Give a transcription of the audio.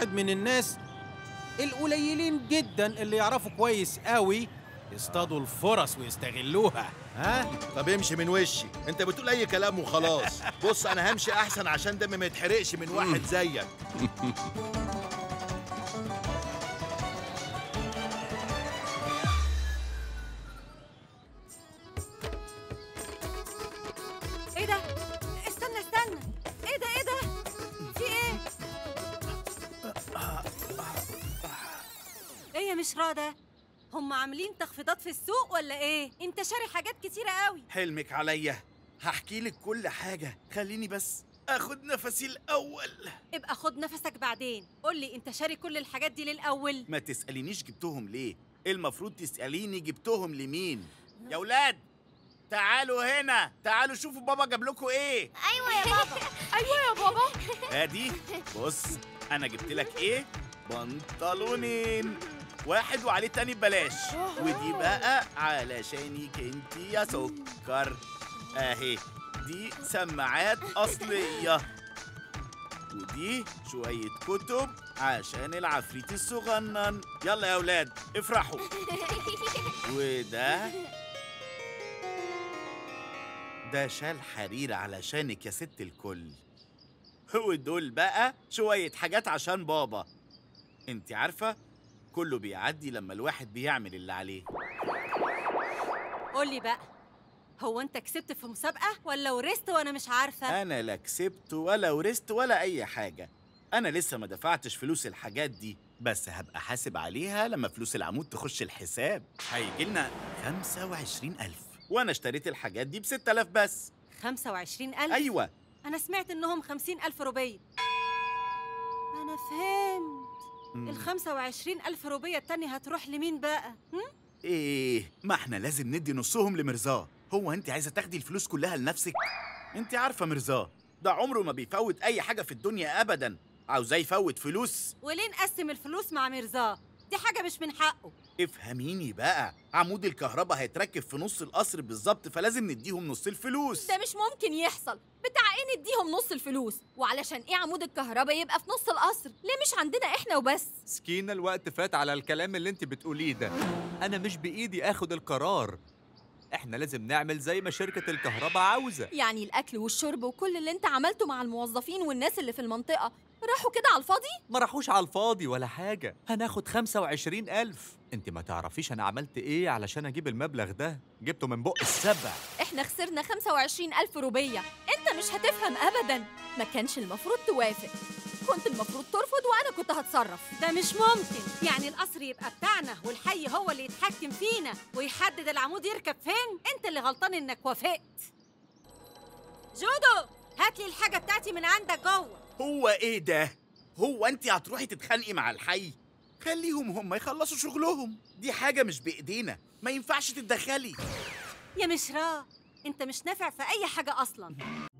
واحد من الناس القليلين جدا اللي يعرفوا كويس قوي يصطادوا الفرص ويستغلوها ها طب امشي من وشي انت بتقول اي كلام وخلاص بص انا همشي احسن عشان دمي ما يتحرقش من واحد زيك ايه ده استنى استنى ايه ده ايه ده في ايه ايه يا مش راضة هم عاملين تخفيضات في السوق ولا ايه انت شاري حاجات كتيرة قوي حلمك عليا هحكي لك كل حاجة خليني بس اخد نفسي الاول ابقى خد نفسك بعدين قول لي انت شاري كل الحاجات دي للاول ما تسألينيش جبتهم ليه المفروض تسأليني جبتهم لمين يا ولاد تعالوا هنا تعالوا شوفوا بابا جاب لكم ايه ايوه يا بابا ايوه يا بابا ادي بص انا جبت لك ايه بنطلونين واحد وعليه تاني ببلاش ودي بقى علشانك انت يا سكر اهي دي سماعات اصليه ودي شويه كتب عشان العفريت الصغنن يلا يا اولاد افرحوا وده ده شال حرير علشانك يا ست الكل ودول بقى شوية حاجات عشان بابا انت عارفة كله بيعدي لما الواحد بيعمل اللي عليه قول لي بقى هو انت كسبت في مسابقة ولا ورثت وانا مش عارفة انا لا كسبت ولا ورثت ولا اي حاجة انا لسه ما دفعتش فلوس الحاجات دي بس هبقى حاسب عليها لما فلوس العمود تخش الحساب هيجي لنا 25000 وانا اشتريت الحاجات دي ب 6000 بس 25000 ايوه انا سمعت انهم 50000 روبية انا فهمت مم. ال 25000 روبية التانية هتروح لمين بقى؟ هم؟ ايه ما احنا لازم ندي نصهم لمرزاه هو انت عايزه تاخدي الفلوس كلها لنفسك انت عارفه مرزاه ده عمره ما بيفوت اي حاجه في الدنيا ابدا عاوزاه يفوت فلوس وليه نقسم الفلوس مع مرزاه؟ دي حاجة مش من حقه افهميني بقى عمود الكهرباء هيتركب في نص القصر بالظبط فلازم نديهم نص الفلوس ده مش ممكن يحصل بتاع ايه نديهم نص الفلوس وعلشان ايه عمود الكهرباء يبقى في نص القصر ليه مش عندنا احنا وبس سكينة الوقت فات على الكلام اللي انت بتقوليه ده انا مش بايدي اخد القرار احنا لازم نعمل زي ما شركة الكهرباء عاوزة يعني الاكل والشرب وكل اللي انت عملته مع الموظفين والناس اللي في المنطقه راحوا كده على الفاضي ما راحوش على الفاضي ولا حاجة هناخد 25 ألف انت ما تعرفيش انا عملت ايه علشان اجيب المبلغ ده جبته من بق السبع احنا خسرنا 25 ألف روبية انت مش هتفهم ابدا ما كانش المفروض توافق كنت المفروض ترفض وانا كنت هتصرف ده مش ممكن يعني القصر يبقى بتاعنا والحي هو اللي يتحكم فينا ويحدد العمود يركب فين انت اللي غلطان انك وافقت جودو هات لي الحاجة بتاعتي من عندك جوه هو ايه ده هو انت هتروحي تتخانقي مع الحي خليهم هم يخلصوا شغلهم دي حاجه مش بايدينا ما ينفعش تتدخلي يا مشراه انت مش نافع في اي حاجة اصلا